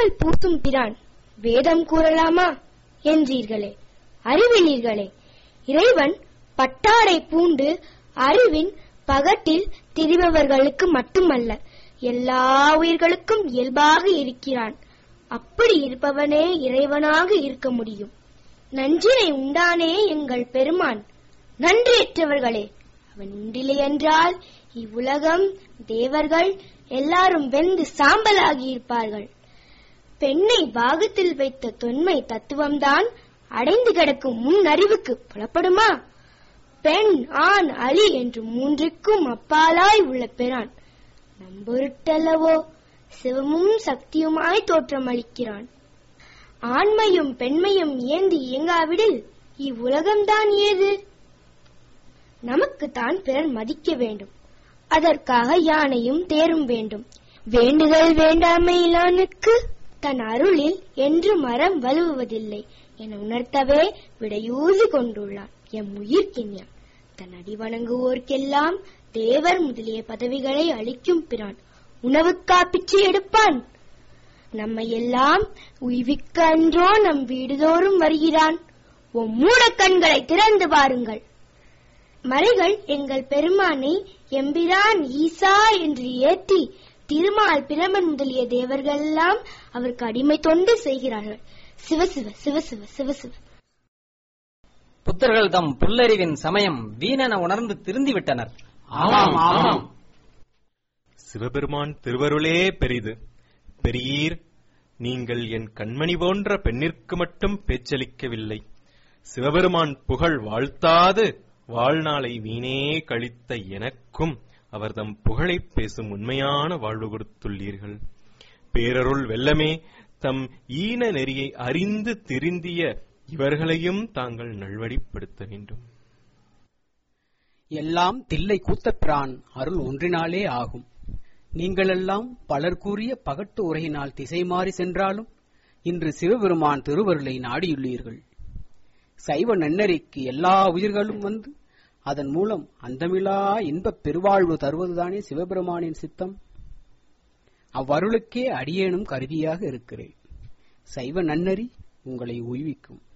மஞ்சள் பூசும் பிரான் வேதம் கூறலாமா என்றீர்களே அறிவிலீர்களே இறைவன் பட்டாடை பூண்டு அறிவின் பகட்டில் திரிபவர்களுக்கு மட்டுமல்ல எல்லா உயிர்களுக்கும் இயல்பாக இருக்கிறான் அப்படி இருப்பவனே இறைவனாக இருக்க முடியும் நஞ்சினை உண்டானே எங்கள் பெருமான் நன்றியற்றவர்களே அவன் உண்டில்லை என்றால் இவ்வுலகம் தேவர்கள் எல்லாரும் வெந்து சாம்பலாகி இருப்பார்கள் பெண்ணை பாகத்தில் வைத்த தொன்மை தத்துவம்தான் அடைந்து கிடக்கும் முன் அறிவுக்கு புலப்படுமா பெண் ஆண் அலி என்று மூன்றுக்கும் அப்பாலாய் உள்ள பெறான் நம்பொருட்டல்லவோ சிவமும் சக்தியுமாய் தோற்றமளிக்கிறான் ஆண்மையும் பெண்மையும் ஏந்தி இயங்காவிடில் இவ்வுலகம்தான் ஏது நமக்குத்தான் பிறர் மதிக்க வேண்டும் அதற்காக யானையும் தேரும் வேண்டும் வேண்டுதல் வேண்டாமையிலானுக்கு தன் அருளில் என்று மரம் வலுவுவதில்லை என உணர்த்தவே விடையூசி கொண்டுள்ளான் எம் உயிர்க்கின்யான் தன் அடி வணங்குவோர்க்கெல்லாம் தேவர் முதலிய பதவிகளை அளிக்கும் பிரான் உணவுக்கா பிச்சை எடுப்பான் நம்மை எல்லாம் உய்விக்க அன்றோ நம் வீடுதோறும் வருகிறான் உம் மூடக் கண்களை திறந்து பாருங்கள் மறைகள் எங்கள் பெருமானை எம்பிரான் ஈசா என்று ஏற்றி திருமால் பிரமன் முதலிய தேவர்கள் எல்லாம் அவருக்கு அடிமை தொண்டு செய்கிறார்கள் சிவசிவ சிவசிவ சிவசிவ புத்தர்கள் தம் புல்லறிவின் சமயம் வீணென உணர்ந்து திருந்திவிட்டனர் ஆமாம் ஆமாம் சிவபெருமான் திருவருளே பெரிது பெரியீர் நீங்கள் என் கண்மணி போன்ற பெண்ணிற்கு மட்டும் பேச்சளிக்கவில்லை சிவபெருமான் புகழ் வாழ்த்தாது வாழ்நாளை வீணே கழித்த எனக்கும் அவர்தம் புகழைப் பேசும் உண்மையான வாழ்வு கொடுத்துள்ளீர்கள் பேரருள் வெல்லமே தம் ஈன நெறியை அறிந்து திருந்திய இவர்களையும் தாங்கள் நல்வழிப்படுத்த வேண்டும் எல்லாம் தில்லை கூத்தப்பிரான் அருள் ஒன்றினாலே ஆகும் நீங்களெல்லாம் பலர் கூறிய பகட்டு உரையினால் திசை மாறி சென்றாலும் இன்று சிவபெருமான் திருவருளை நாடியுள்ளீர்கள் சைவ நன்னறிக்கு எல்லா உயிர்களும் வந்து அதன் மூலம் அந்தமிலா இன்பப் பெருவாழ்வு தருவதுதானே சிவபெருமானின் சித்தம் அவ்வருளுக்கே அடியேனும் கருவியாக இருக்கிறேன் சைவ நன்னறி உங்களை உய்விக்கும்